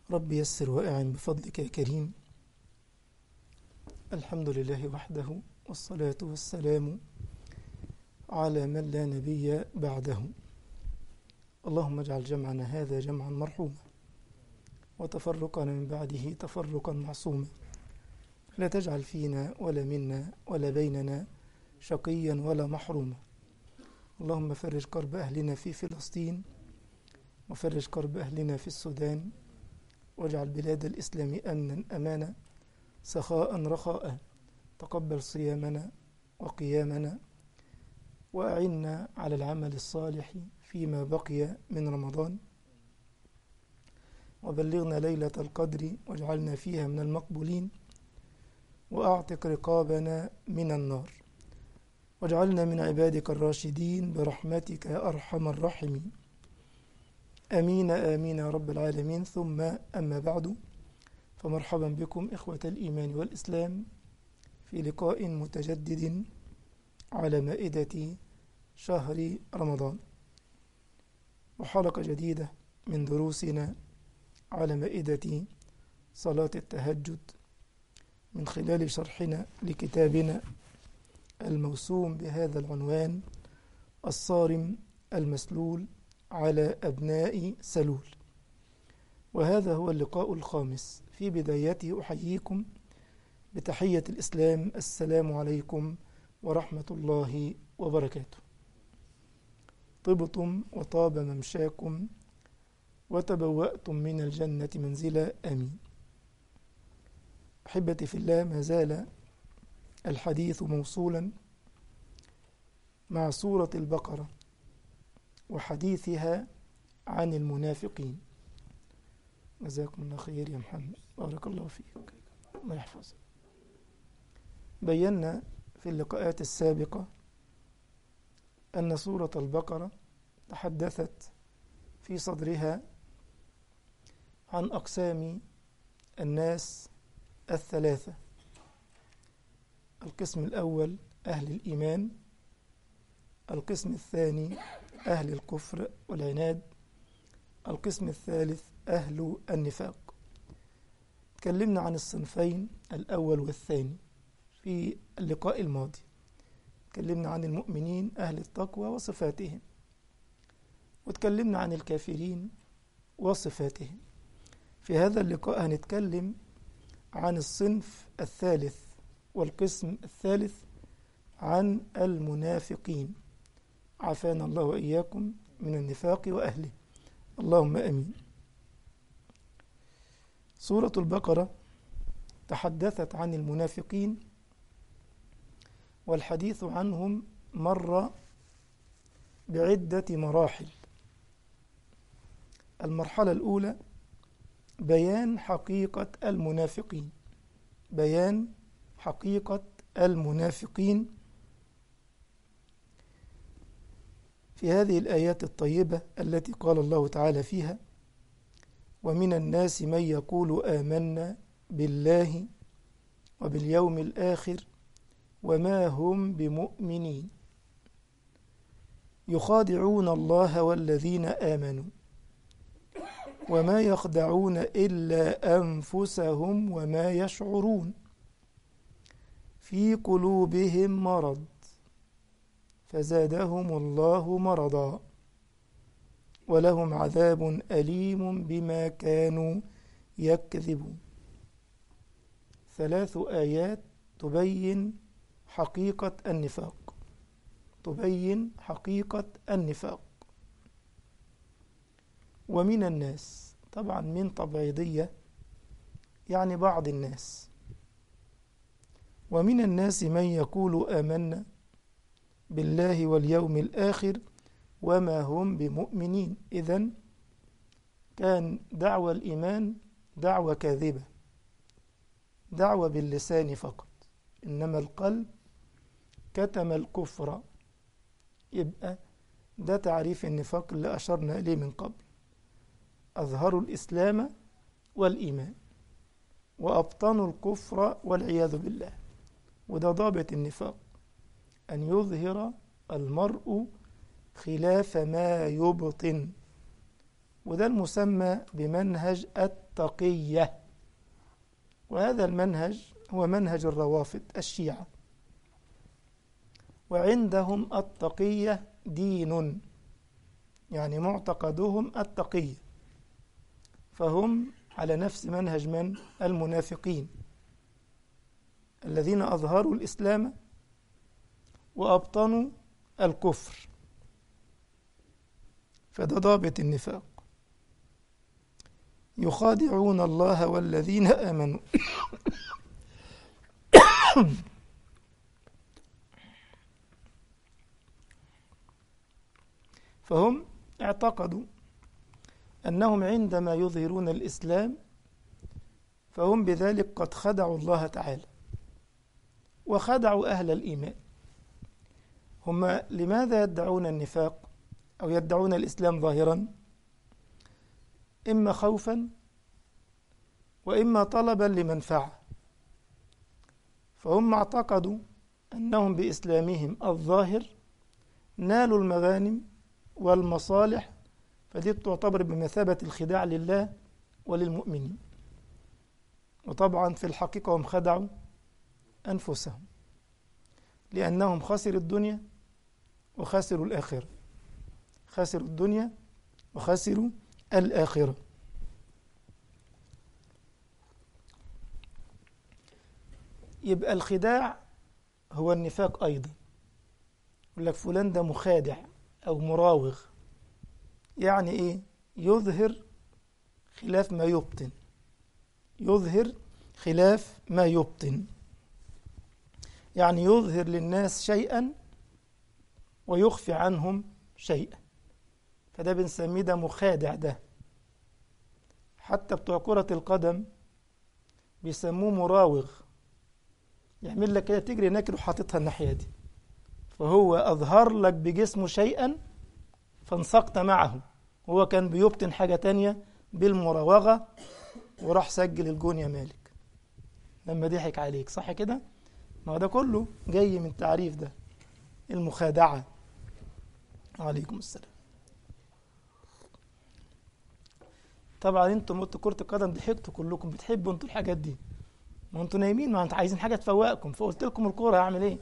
رب يسر وأعن بفضلك يا كريم الحمد لله وحده والصلاة والسلام على من لا نبي بعده اللهم اجعل جمعنا هذا جمعا مرحوما وتفرقنا من بعده تفرقا معصوما لا تجعل فينا ولا منا ولا بيننا شقيا ولا محروما اللهم فرج كرب أهلنا في فلسطين وفرج كرب أهلنا في السودان واجعل بلاد الإسلام أمنا أمانا سخاء رخاء تقبل صيامنا وقيامنا وأعنا على العمل الصالح فيما بقي من رمضان وبلغنا ليلة القدر واجعلنا فيها من المقبولين وأعتق رقابنا من النار واجعلنا من عبادك الراشدين برحمتك يا أرحم الراحمين أمين آمين يا رب العالمين ثم أما بعد فمرحبا بكم إخوة الإيمان والإسلام في لقاء متجدد على مائدة شهر رمضان وحلقة جديدة من دروسنا على مائدة صلاة التهجد من خلال شرحنا لكتابنا الموسوم بهذا العنوان الصارم المسلول على أبناء سلول وهذا هو اللقاء الخامس في بدايته أحييكم بتحية الإسلام السلام عليكم ورحمة الله وبركاته طبتم وطاب ممشاكم وتبوأتم من الجنة منزلا آمين أحبتي في الله ما زال الحديث موصولا مع سورة البقرة وحديثها عن المنافقين جزاكم الله خير يا محمد بارك الله فيك الله يحفظك بينا في اللقاءات السابقة أن سورة البقرة تحدثت في صدرها عن أقسام الناس الثلاثة القسم الأول أهل الإيمان القسم الثاني أهل الكفر والعناد القسم الثالث أهل النفاق تكلمنا عن الصنفين الأول والثاني في اللقاء الماضي تكلمنا عن المؤمنين أهل التقوى وصفاتهم وتكلمنا عن الكافرين وصفاتهم في هذا اللقاء هنتكلم عن الصنف الثالث والقسم الثالث عن المنافقين عافانا الله وإياكم من النفاق وأهله اللهم أمين سورة البقرة تحدثت عن المنافقين والحديث عنهم مر بعدة مراحل المرحلة الأولى بيان حقيقة المنافقين بيان حقيقة المنافقين في هذه الآيات الطيبة التي قال الله تعالى فيها ومن الناس من يقول آمنا بالله وباليوم الآخر وما هم بمؤمنين يخادعون الله والذين آمنوا وما يخدعون إلا أنفسهم وما يشعرون في قلوبهم مرض فزادهم الله مرضا ولهم عذاب أليم بما كانوا يكذبون ثلاث آيات تبين حقيقة النفاق تبين حقيقة النفاق ومن الناس طبعا من تبعيضية يعني بعض الناس ومن الناس من يقول آمنا بالله واليوم الآخر وما هم بمؤمنين إذا كان دعوة الإيمان دعوة كاذبة دعوة باللسان فقط إنما القلب كتم الكفر يبقى ده تعريف النفاق اللي أشرنا إليه من قبل أظهروا الإسلام والإيمان وأبطنوا الكفر والعياذ بالله وده ضابط النفاق أن يظهر المرء خلاف ما يبطن وده المسمى بمنهج التقية وهذا المنهج هو منهج الروافض الشيعة وعندهم التقية دين يعني معتقدهم التقية فهم على نفس منهج من المنافقين الذين أظهروا الإسلام وأبطنوا الكفر فده ضابط النفاق يخادعون الله والذين آمنوا فهم اعتقدوا أنهم عندما يظهرون الإسلام فهم بذلك قد خدعوا الله تعالى وخدعوا أهل الإيمان هم لماذا يدعون النفاق أو يدعون الإسلام ظاهرا إما خوفا وإما طلبا لمنفعة فهم اعتقدوا أنهم بإسلامهم الظاهر نالوا المغانم والمصالح فدي تعتبر بمثابة الخداع لله وللمؤمنين وطبعا في الحقيقة هم خدعوا أنفسهم لأنهم خسروا الدنيا وخسروا الآخرة خسروا الدنيا وخسروا الآخرة يبقى الخداع هو النفاق أيضا يقول لك فلان ده مخادع أو مراوغ يعني إيه يظهر خلاف ما يبطن يظهر خلاف ما يبطن يعني يظهر للناس شيئا ويخفي عنهم شيئا فده بنسميه ده مخادع ده حتى بتوع كرة القدم بيسموه مراوغ يعمل لك كده تجري هناك وحاططها الناحية دي فهو أظهر لك بجسمه شيئا فانسقت معه هو كان بيبطن حاجة تانية بالمراوغة وراح سجل الجون يا مالك لما ضحك عليك صح كده ما هو ده كله جاي من تعريف ده المخادعة عليكم السلام طبعا انتم قلتوا كرة القدم ضحكتوا كلكم بتحبوا انتوا الحاجات دي ما انتوا نايمين ما انتوا عايزين حاجة تفوقكم فقلت لكم الكورة هعمل ايه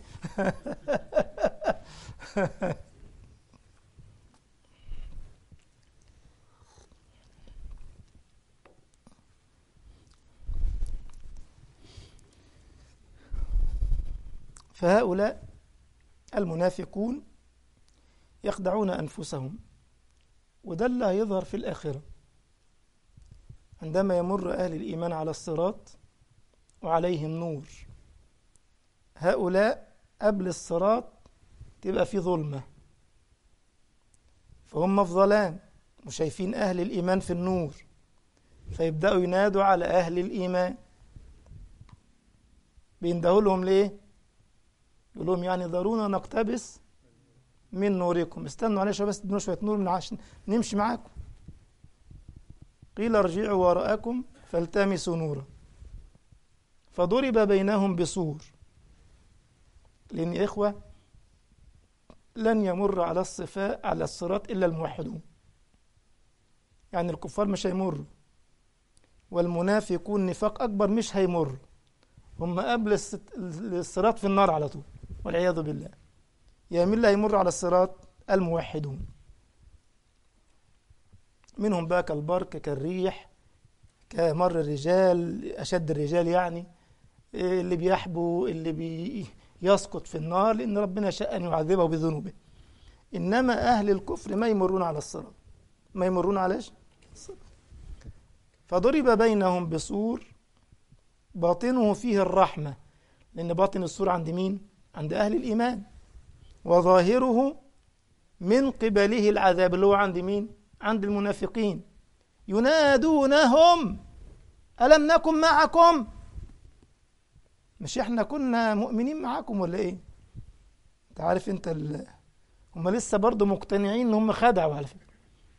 فهؤلاء المنافقون يخدعون أنفسهم وده اللي هيظهر في الآخرة عندما يمر أهل الإيمان على الصراط وعليهم نور هؤلاء قبل الصراط تبقى في ظلمة فهم في ظلام وشايفين أهل الإيمان في النور فيبدأوا ينادوا على أهل الإيمان بيندهوا لهم ليه؟ يقول لهم يعني ضرونا نقتبس من نوركم استنوا عليه شويه بس ادونا شويه نور من عشان نمشي معاكم قيل ارجعوا وراءكم فالتمسوا نورا فضرب بينهم بسور لان يا اخوه لن يمر على الصفاء على الصراط الا الموحدون يعني الكفار مش هيمروا والمنافقون نفاق اكبر مش هيمروا هم قبل الصراط في النار على طول والعياذ بالله يا من اللي هيمر على الصراط الموحدون منهم بقى كالبرق كالريح كمر الرجال أشد الرجال يعني اللي بيحبو اللي بيسقط في النار لأن ربنا شاء أن يعذبه بذنوبه إنما أهل الكفر ما يمرون على الصراط ما يمرون على إيش؟ فضرب بينهم بسور باطنه فيه الرحمة لأن باطن السور عند مين؟ عند أهل الإيمان وظاهره من قبله العذاب اللي هو عند مين؟ عند المنافقين ينادونهم ألم نكن معكم؟ مش احنا كنا مؤمنين معاكم ولا ايه؟ انت عارف انت ال... هم لسه برضه مقتنعين ان هم خدعوا على فكره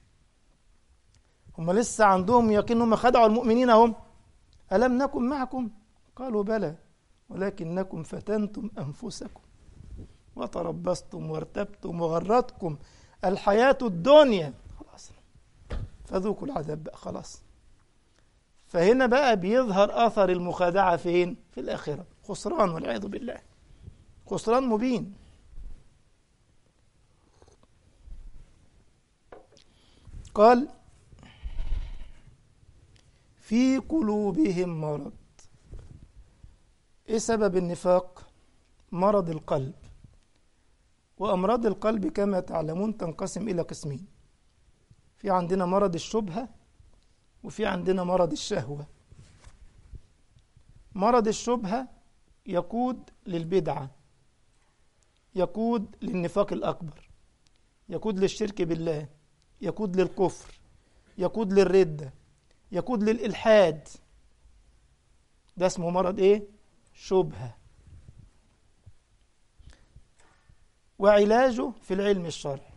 هم لسه عندهم يقين ان هم خدعوا المؤمنين هم ألم نكن معكم؟ قالوا بلى ولكنكم فتنتم أنفسكم وتربصتم وارتبتم وغرتكم الحياة الدنيا خلاص فذوقوا العذاب بقى خلاص فهنا بقى بيظهر أثر المخادعة فين؟ في الآخرة خسران والعياذ بالله خسران مبين قال في قلوبهم مرض ايه سبب النفاق مرض القلب وامراض القلب كما تعلمون تنقسم الى قسمين في عندنا مرض الشبهه وفي عندنا مرض الشهوه مرض الشبهه يقود للبدعه يقود للنفاق الاكبر يقود للشرك بالله يقود للكفر يقود للرده يقود للإلحاد ده اسمه مرض إيه؟ شبهة وعلاجه في العلم الشرعي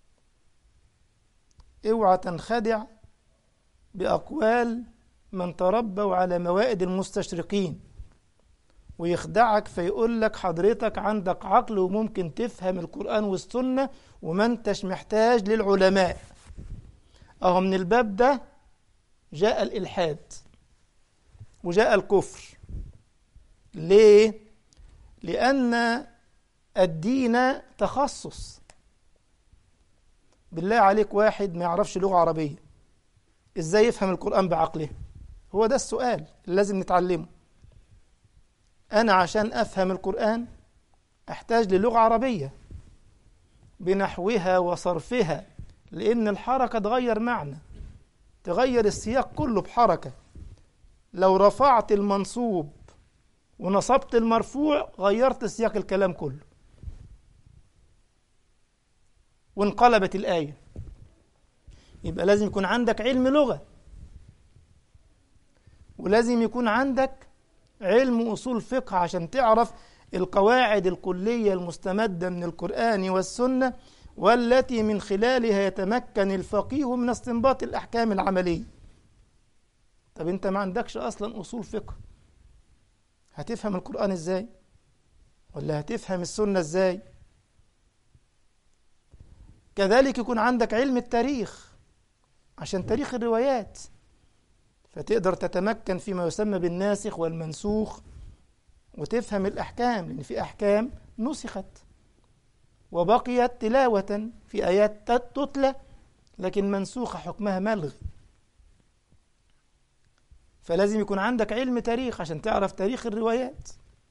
اوعى تنخدع بأقوال من تربوا على موائد المستشرقين ويخدعك فيقول لك حضرتك عندك عقل وممكن تفهم القرآن والسنة وما انتش محتاج للعلماء أهو من الباب ده جاء الإلحاد وجاء الكفر ليه؟ لأن الدين تخصص بالله عليك واحد ما يعرفش لغة عربية ازاي يفهم القرآن بعقله هو ده السؤال اللي لازم نتعلمه أنا عشان أفهم القرآن أحتاج للغة عربية بنحوها وصرفها لأن الحركة تغير معنى تغير السياق كله بحركة لو رفعت المنصوب ونصبت المرفوع غيرت سياق الكلام كله وانقلبت الآية يبقى لازم يكون عندك علم لغة ولازم يكون عندك علم أصول فقه عشان تعرف القواعد الكلية المستمدة من القرآن والسنة والتي من خلالها يتمكن الفقيه من استنباط الأحكام العملية طب أنت ما عندكش أصلا أصول فقه هتفهم القرآن إزاي ولا هتفهم السنة إزاي كذلك يكون عندك علم التاريخ عشان تاريخ الروايات فتقدر تتمكن فيما يسمى بالناسخ والمنسوخ وتفهم الأحكام لأن في أحكام نسخت وبقيت تلاوة في آيات تتلى لكن منسوخة حكمها ملغي فلازم يكون عندك علم تاريخ عشان تعرف تاريخ الروايات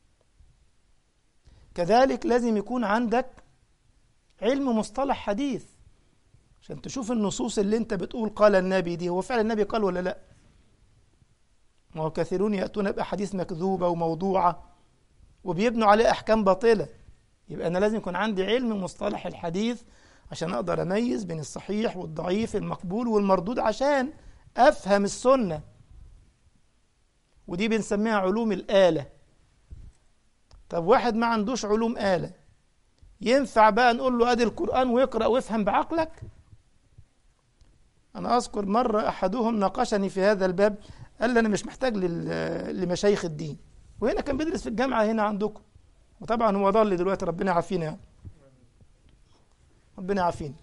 كذلك لازم يكون عندك علم مصطلح حديث عشان تشوف النصوص اللي انت بتقول قال النبي دي هو فعلا النبي قال ولا لا ما هو كثيرون يأتون بأحاديث مكذوبة وموضوعة وبيبنوا عليه أحكام باطلة يبقى أنا لازم يكون عندي علم مصطلح الحديث عشان أقدر أميز بين الصحيح والضعيف المقبول والمردود عشان أفهم السنة ودي بنسميها علوم الآلة طب واحد ما عندوش علوم آلة ينفع بقى نقول له أدي القرآن ويقرأ ويفهم بعقلك أنا أذكر مرة أحدهم ناقشني في هذا الباب قال لي أنا مش محتاج لمشايخ الدين وهنا كان بيدرس في الجامعة هنا عندكم وطبعا هو ضل دلوقتي ربنا يعافينا يعني. ربنا يعافينا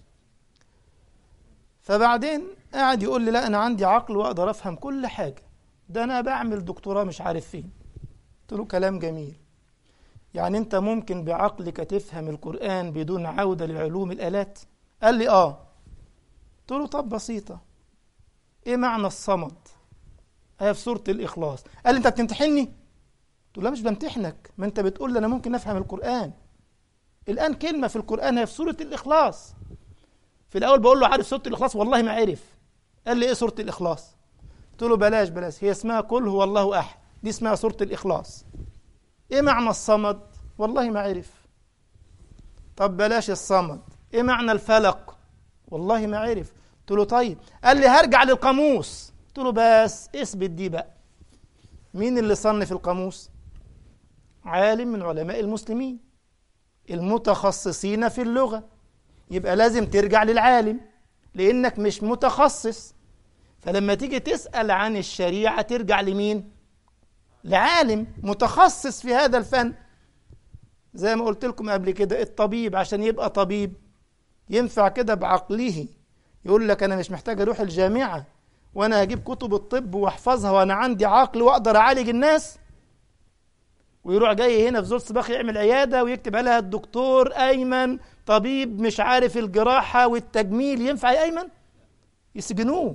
فبعدين قاعد يقول لي لا أنا عندي عقل وأقدر أفهم كل حاجة ده أنا بعمل دكتوراه مش عارف فين قلت له كلام جميل يعني أنت ممكن بعقلك تفهم القرآن بدون عودة لعلوم الآلات قال لي آه قلت له طب بسيطة إيه معنى الصمد آية في سورة الإخلاص قال لي أنت بتمتحني قلت له لا مش بمتحنك ما أنت بتقول لي أنا ممكن أفهم القرآن الآن كلمة في القرآن هي في سورة الإخلاص في الأول بقول له عارف سورة الإخلاص والله ما عرف قال لي إيه سورة الإخلاص قلت له بلاش بلاش هي اسمها قل هو الله أحد دي اسمها سورة الإخلاص إيه معنى الصمد والله ما عرف طب بلاش الصمد إيه معنى الفلق والله ما عرف قلت له طيب قال لي هرجع للقاموس قلت له بس اثبت دي بقى مين اللي صنف القاموس عالم من علماء المسلمين المتخصصين في اللغة يبقى لازم ترجع للعالم لأنك مش متخصص فلما تيجي تسأل عن الشريعة ترجع لمين لعالم متخصص في هذا الفن زي ما قلت لكم قبل كده الطبيب عشان يبقى طبيب ينفع كده بعقله يقول لك انا مش محتاج اروح الجامعه وانا هجيب كتب الطب واحفظها وانا عندي عقل واقدر اعالج الناس ويروح جاي هنا في زول صباح يعمل عياده ويكتب عليها الدكتور ايمن طبيب مش عارف الجراحه والتجميل ينفع يا ايمن يسجنوه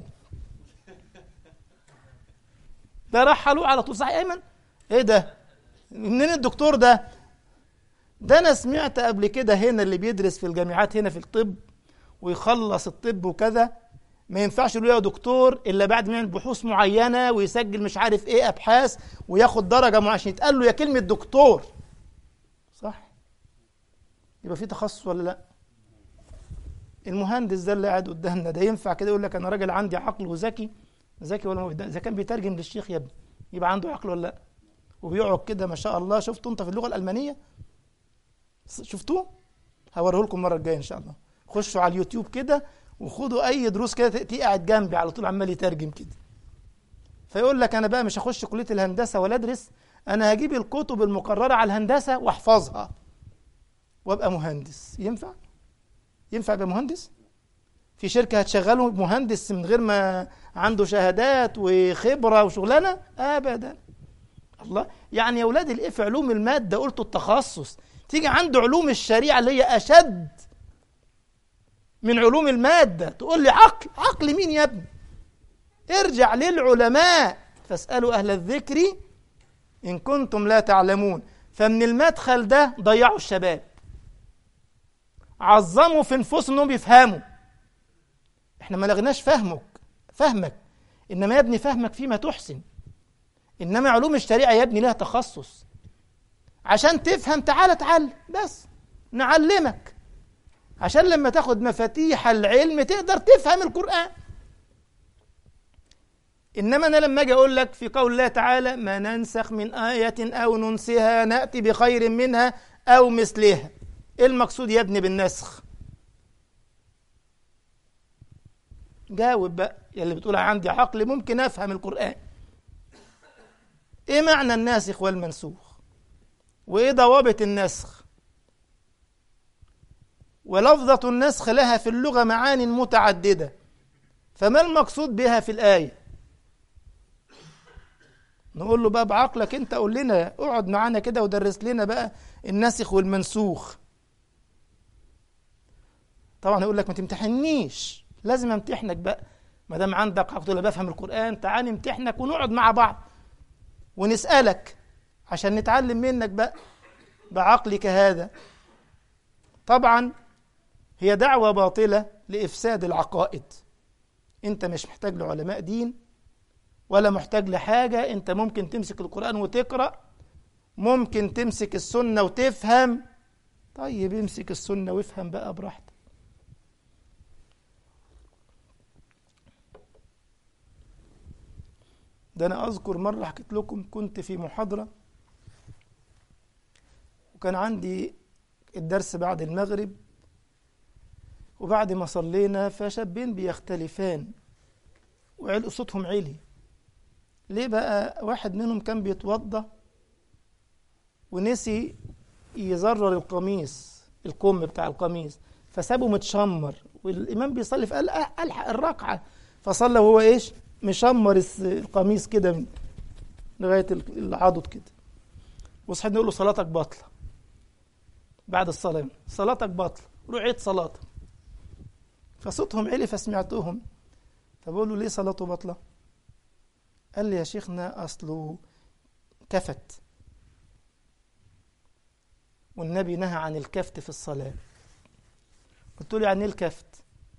ده رحلوه على طول صح يا ايمن ايه ده منين الدكتور ده ده انا سمعت قبل كده هنا اللي بيدرس في الجامعات هنا في الطب ويخلص الطب وكذا ما ينفعش له يا دكتور الا بعد ما يعمل بحوث معينه ويسجل مش عارف ايه ابحاث وياخد درجه معينه عشان يتقال له يا كلمه دكتور صح يبقى في تخصص ولا لا المهندس ده اللي قاعد قدامنا ده ينفع كده يقول لك انا راجل عندي عقل وذكي ذكي ولا ما اذا كان بيترجم للشيخ يا ابني يبقى عنده عقل ولا لا وبيقعد كده ما شاء الله شفتوا انت في اللغه الالمانيه شفتوه هوريه لكم المره الجايه ان شاء الله خشوا على اليوتيوب كده وخدوا اي دروس كده تلاقيه قاعد جنبي على طول عمال يترجم كده فيقول لك انا بقى مش هخش كليه الهندسه ولا ادرس انا هجيب الكتب المقرره على الهندسه واحفظها وابقى مهندس ينفع ينفع ابقى مهندس في شركه هتشغله مهندس من غير ما عنده شهادات وخبره وشغلانه ابدا الله يعني يا اولاد الايه في علوم الماده قلتوا التخصص تيجي عند علوم الشريعه اللي هي اشد من علوم الماده تقول لي عقل عقل مين يا ابني ارجع للعلماء فاسالوا اهل الذكر ان كنتم لا تعلمون فمن المدخل ده ضيعوا الشباب عظموا في نفوسهم انهم يفهموا احنا ما لغناش فهمك فهمك انما يا ابني فهمك فيما تحسن انما علوم الشريعه يا ابني لها تخصص عشان تفهم تعالى اتعلم بس نعلمك عشان لما تاخد مفاتيح العلم تقدر تفهم القرآن إنما أنا لما أجي أقول لك في قول الله تعالى ما ننسخ من آية أو ننسها نأتي بخير منها أو مثلها إيه المقصود يا ابني بالنسخ جاوب بقى يلي بتقول عندي عقل ممكن أفهم القرآن إيه معنى الناسخ والمنسوخ وإيه ضوابط النسخ ولفظة النسخ لها في اللغة معان متعددة فما المقصود بها في الآية نقول له بقى بعقلك انت قول لنا اقعد معانا كده ودرس لنا بقى الناسخ والمنسوخ طبعا يقول لك ما تمتحنيش لازم امتحنك بقى ما دام عندك عقل بفهم القرآن تعال نمتحنك ونقعد مع بعض ونسألك عشان نتعلم منك بقى بعقلك هذا طبعا هي دعوة باطلة لإفساد العقائد أنت مش محتاج لعلماء دين ولا محتاج لحاجة أنت ممكن تمسك القرآن وتقرأ ممكن تمسك السنة وتفهم طيب امسك السنة وافهم بقى براحتك ده أنا أذكر مرة حكيت لكم كنت في محاضرة وكان عندي الدرس بعد المغرب وبعد ما صلينا فشابين بيختلفان وعلق صوتهم عالي ليه بقى واحد منهم كان بيتوضى ونسي يزرر القميص الكم بتاع القميص فسابه متشمر والامام بيصلي فقال الحق الركعه فصلى وهو ايش مشمر القميص كده من لغايه العضد كده وصحيت نقول له صلاتك باطله بعد الصلاه صلاتك باطله روح عيد صلاتك فصوتهم عالي فسمعتهم فبقول له ليه صلاته باطله قال لي يا شيخنا اصله كفت والنبي نهى عن الكفت في الصلاه قلت له يعني ايه الكفت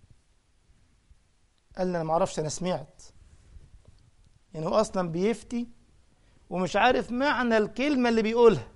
قال لي انا ما اعرفش انا سمعت يعني هو اصلا بيفتي ومش عارف معنى الكلمه اللي بيقولها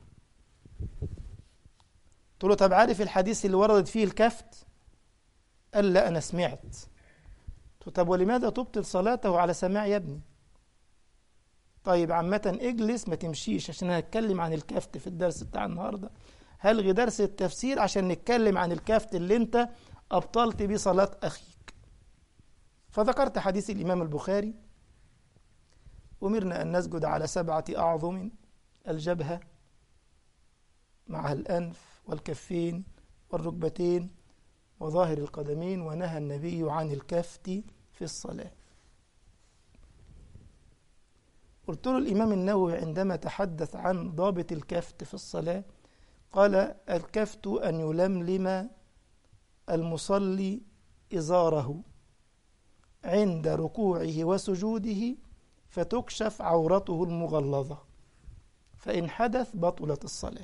قلت له طب عارف الحديث اللي وردت فيه الكفت قال لا أنا سمعت قلت له طب ولماذا تبطل صلاته على سماع يا ابني طيب عامة اجلس ما تمشيش عشان هنتكلم عن الكفت في الدرس بتاع النهاردة هلغي درس التفسير عشان نتكلم عن الكفت اللي انت أبطلت بيه صلاة أخيك فذكرت حديث الإمام البخاري أمرنا أن نسجد على سبعة أعظم الجبهة مع الأنف والكفين والركبتين وظاهر القدمين ونهى النبي عن الكفت في الصلاة قلت له الإمام النووي عندما تحدث عن ضابط الكفت في الصلاة قال الكفت أن يلملم المصلي إزاره عند ركوعه وسجوده فتكشف عورته المغلظة فإن حدث بطلت الصلاة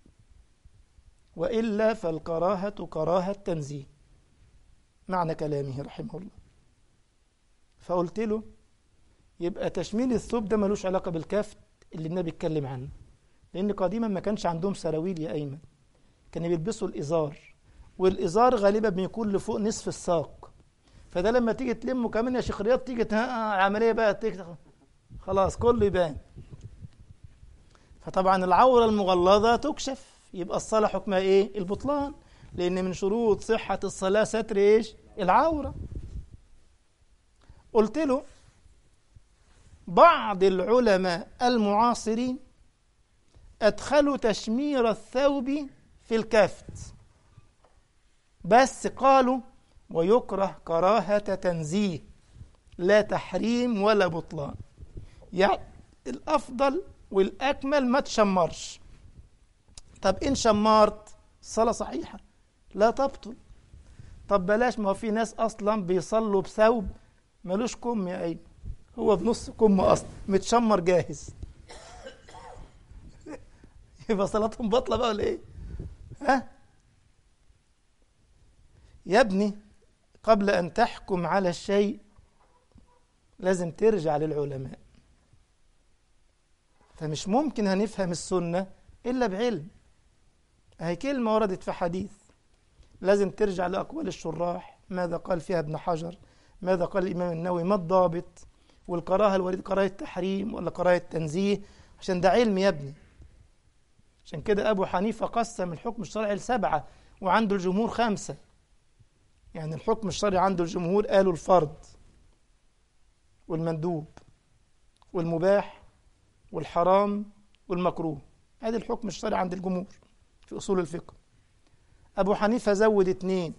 وإلا فالكراهة كراهة تنزيه معنى كلامه رحمه الله فقلت له يبقى تشميل الثوب ده ملوش علاقة بالكفت اللي النبي اتكلم عنه لأن قديما ما كانش عندهم سراويل يا أيمن كانوا بيلبسوا الإزار والإزار غالبا بيكون لفوق نصف الساق فده لما تيجي تلمه كمان يا شيخ رياض تيجي عملية بقى تيجي خلاص كله يبان فطبعا العورة المغلظة تكشف يبقى الصلاة حكمها ايه البطلان لأن من شروط صحة الصلاة ستر ايش العورة قلت له بعض العلماء المعاصرين أدخلوا تشمير الثوب في الكفت بس قالوا ويكره كراهة تنزيه لا تحريم ولا بطلان يعني الأفضل والأكمل ما تشمرش طب إن شمرت الصلاة صحيحة لا تبطل طب بلاش ما في ناس أصلا بيصلوا بثوب ملوش كم يا أيمن هو بنص كم أصلا متشمر جاهز يبقى صلاتهم باطلة بقى ولا إيه؟ ها؟ يا ابني قبل أن تحكم على الشيء لازم ترجع للعلماء فمش ممكن هنفهم السنة إلا بعلم هي كلمة وردت في حديث لازم ترجع لأقوال الشراح ماذا قال فيها ابن حجر ماذا قال الإمام النووي ما الضابط والكراهة الوريد كراهة تحريم ولا كراهة تنزيه عشان ده علم يا ابني عشان كده أبو حنيفة قسم الحكم الشرعي لسبعة وعنده الجمهور خمسة يعني الحكم الشرعي عنده الجمهور قالوا الفرض والمندوب والمباح والحرام والمكروه هذا الحكم الشرعي عند الجمهور في أصول الفقه أبو حنيفة زود اتنين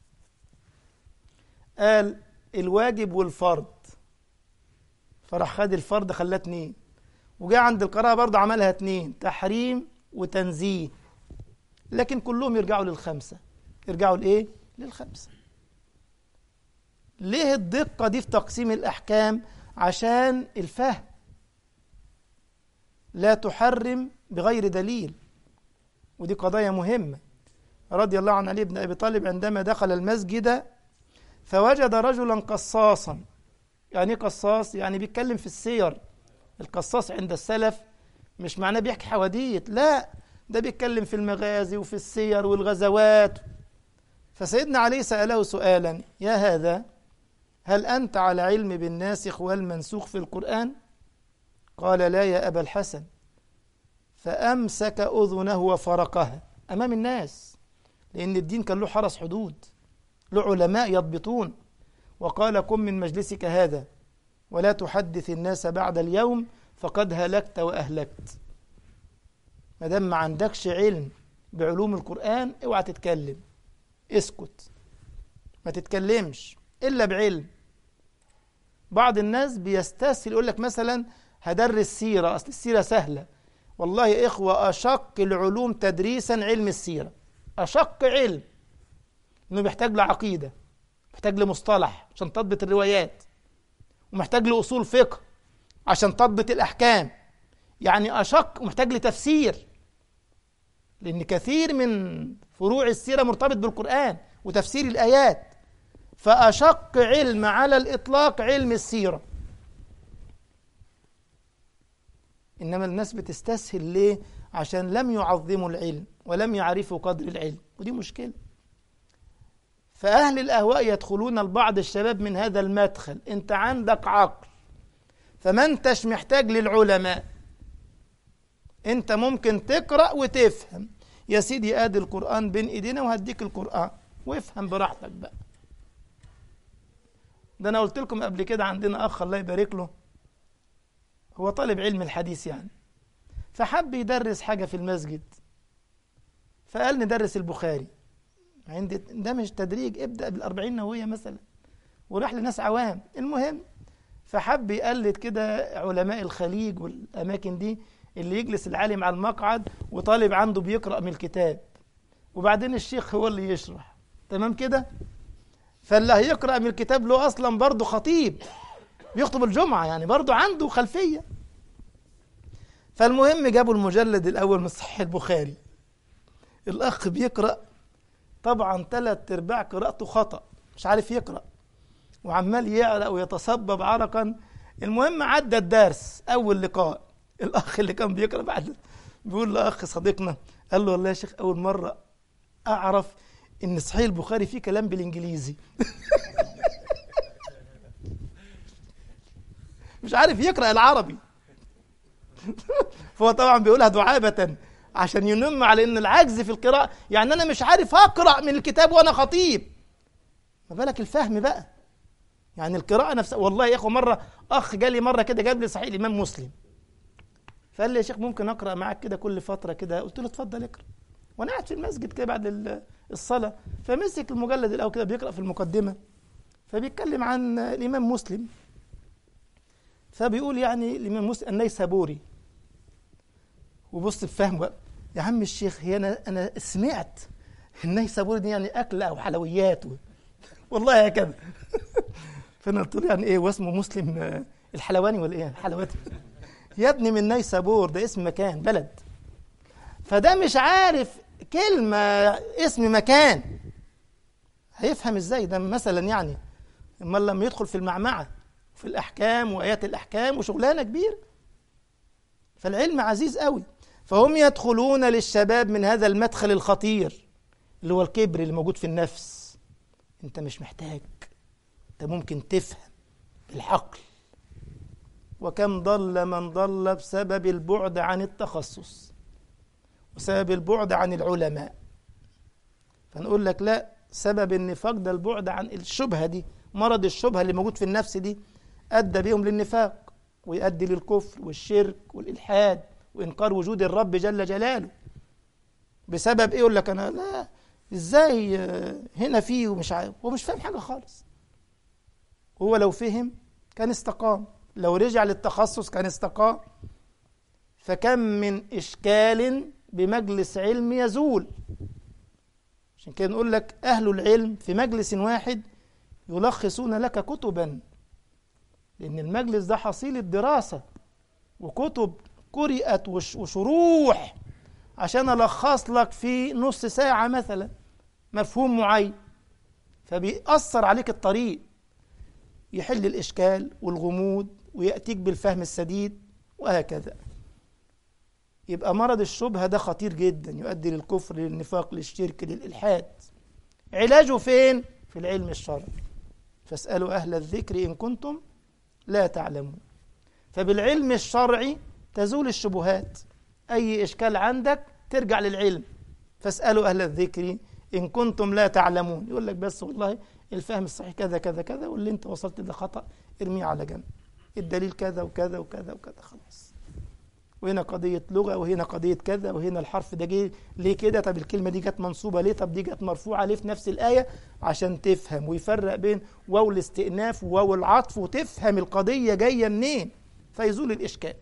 قال الواجب والفرض فراح خد الفرض خلاه اتنين وجاء عند القراءة برضه عملها اتنين تحريم وتنزيه لكن كلهم يرجعوا للخمسة يرجعوا لإيه؟ للخمسة ليه الدقة دي في تقسيم الأحكام عشان الفهم لا تحرم بغير دليل ودي قضايا مهمة رضي الله عن علي بن أبي طالب عندما دخل المسجد فوجد رجلا قصاصا يعني قصاص يعني بيتكلم في السير القصاص عند السلف مش معناه بيحكي حواديت لا ده بيتكلم في المغازي وفي السير والغزوات فسيدنا علي سأله سؤالا يا هذا هل أنت على علم بالناسخ والمنسوخ في القرآن قال لا يا أبا الحسن فأمسك أذنه وفرقها أمام الناس لأن الدين كان له حرس حدود له علماء يضبطون وقال كن من مجلسك هذا ولا تحدث الناس بعد اليوم فقد هلكت وأهلكت ما دام ما عندكش علم بعلوم القرآن اوعى تتكلم اسكت ما تتكلمش إلا بعلم بعض الناس بيستسهل يقول لك مثلا هدرس سيرة أصل السيرة سهلة والله يا إخوة أشق العلوم تدريسا علم السيرة أشق علم إنه بيحتاج لعقيدة محتاج لمصطلح عشان تضبط الروايات ومحتاج لأصول فقه عشان تضبط الأحكام يعني أشق ومحتاج لتفسير لأن كثير من فروع السيرة مرتبط بالقرآن وتفسير الآيات فأشق علم على الإطلاق علم السيرة إنما الناس بتستسهل ليه؟ عشان لم يعظموا العلم ولم يعرفوا قدر العلم ودي مشكلة فأهل الأهواء يدخلون البعض الشباب من هذا المدخل أنت عندك عقل فما أنتش محتاج للعلماء أنت ممكن تقرأ وتفهم يا سيدي آدي القرآن بين إيدينا وهديك القرآن وافهم براحتك بقى ده أنا قلت لكم قبل كده عندنا أخ الله يبارك له هو طالب علم الحديث يعني فحب يدرس حاجة في المسجد فقال ندرس البخاري عندي ده مش تدريج ابدأ بالأربعين نووية مثلا وراح لناس عوام المهم فحب يقلد كده علماء الخليج والأماكن دي اللي يجلس العالم على المقعد وطالب عنده بيقرأ من الكتاب وبعدين الشيخ هو اللي يشرح تمام كده فاللي هيقرأ من الكتاب له أصلا برضه خطيب بيخطب الجمعة يعني برضه عنده خلفية فالمهم جابوا المجلد الأول من صحيح البخاري الأخ بيقرأ طبعا ثلاث أرباع قراءته خطأ مش عارف يقرأ وعمال يعرق ويتصبب عرقا المهم عدى الدرس أول لقاء الأخ اللي كان بيقرأ بعد بيقول لأخ صديقنا قال له والله يا شيخ أول مرة أعرف إن صحيح البخاري فيه كلام بالإنجليزي مش عارف يقرأ العربي فهو طبعا بيقولها دعابة عشان ينم على ان العجز في القراءة يعني انا مش عارف اقرأ من الكتاب وانا خطيب ما بالك الفهم بقى يعني القراءة نفسها والله يا اخو مرة اخ جالي مرة كده جاب لي صحيح الامام مسلم فقال لي يا شيخ ممكن اقرأ معاك كده كل فترة كده قلت له اتفضل اقرأ وانا قاعد في المسجد كده بعد الصلاة فمسك المجلد الاول كده بيقرأ في المقدمة فبيتكلم عن الامام مسلم فبيقول يعني الامام مسلم النيسابوري وبص الفهم بقى يا عم الشيخ هي انا انا سمعت النيسابوري دي يعني اكل او حلويات و... والله هكذا فانا قلت له يعني ايه واسمه مسلم الحلواني ولا ايه الحلوات يا ابني من نيسابور ده اسم مكان بلد فده مش عارف كلمة اسم مكان هيفهم ازاي ده مثلا يعني امال لما يدخل في المعمعة في الأحكام وآيات الأحكام وشغلانة كبيرة فالعلم عزيز قوي فهم يدخلون للشباب من هذا المدخل الخطير اللي هو الكبر اللي موجود في النفس انت مش محتاج انت ممكن تفهم بالعقل وكم ضل من ضل بسبب البعد عن التخصص وسبب البعد عن العلماء فنقول لك لا سبب النفاق ده البعد عن الشبهة دي مرض الشبهة اللي موجود في النفس دي أدى بهم للنفاق ويؤدي للكفر والشرك والإلحاد وإنكار وجود الرب جل جلاله بسبب إيه يقول لك أنا لا إزاي هنا فيه ومش عارف هو مش فاهم حاجة خالص هو لو فهم كان استقام لو رجع للتخصص كان استقام فكم من إشكال بمجلس علم يزول عشان كده نقول لك أهل العلم في مجلس واحد يلخصون لك كتبا لأن المجلس ده حصيلة دراسة وكتب قرئت وشروح عشان ألخص لك في نص ساعة مثلا مفهوم معين فبيأثر عليك الطريق يحل الإشكال والغموض ويأتيك بالفهم السديد وهكذا يبقى مرض الشبهة ده خطير جدا يؤدي للكفر للنفاق للشرك للإلحاد علاجه فين؟ في العلم الشرعي فاسألوا أهل الذكر إن كنتم لا تعلمون فبالعلم الشرعي تزول الشبهات أي إشكال عندك ترجع للعلم فاسألوا أهل الذكر إن كنتم لا تعلمون يقول لك بس والله الفهم الصحيح كذا كذا كذا واللي أنت وصلت ده خطأ ارميه على جنب الدليل كذا وكذا وكذا وكذا خلاص وهنا قضية لغة وهنا قضية كذا وهنا الحرف ده جه ليه كده طب الكلمة دي جت منصوبة ليه طب دي جت مرفوعة ليه في نفس الآية عشان تفهم ويفرق بين واو الاستئناف وواو العطف وتفهم القضية جاية منين فيزول الإشكال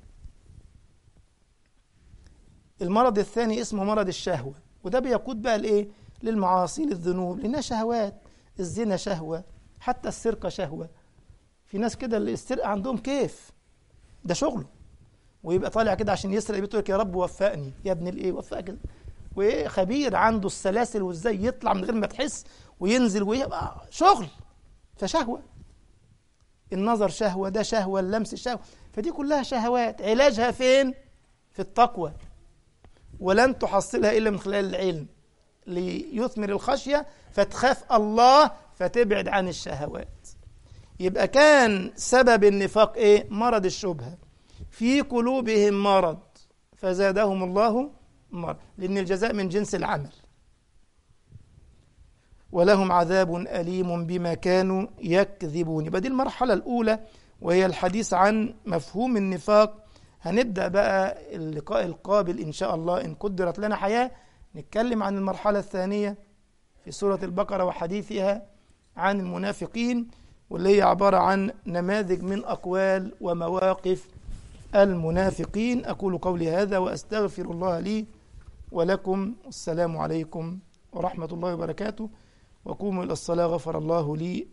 المرض الثاني اسمه مرض الشهوة وده بيقود بقى لإيه للمعاصي للذنوب لأنها شهوات الزنا شهوة حتى السرقة شهوة في ناس كده اللي السرقة عندهم كيف ده شغله ويبقى طالع كده عشان يسرق بيته لك يا رب وفقني يا ابن الايه وفقك وايه خبير عنده السلاسل وازاي يطلع من غير ما تحس وينزل ويبقى شغل فشهوه النظر شهوه ده شهوه اللمس شهوه فدي كلها شهوات علاجها فين في التقوى ولن تحصلها الا من خلال العلم ليثمر الخشيه فتخاف الله فتبعد عن الشهوات يبقى كان سبب النفاق ايه مرض الشبهه في قلوبهم مرض فزادهم الله مرض لأن الجزاء من جنس العمل ولهم عذاب أليم بما كانوا يكذبون يبقى دي المرحلة الأولى وهي الحديث عن مفهوم النفاق هنبدأ بقى اللقاء القابل إن شاء الله إن قدرت لنا حياة نتكلم عن المرحلة الثانية في سورة البقرة وحديثها عن المنافقين واللي هي عبارة عن نماذج من أقوال ومواقف المنافقين أقول قولي هذا وأستغفر الله لي ولكم السلام عليكم ورحمة الله وبركاته وقوموا إلى الصلاة غفر الله لي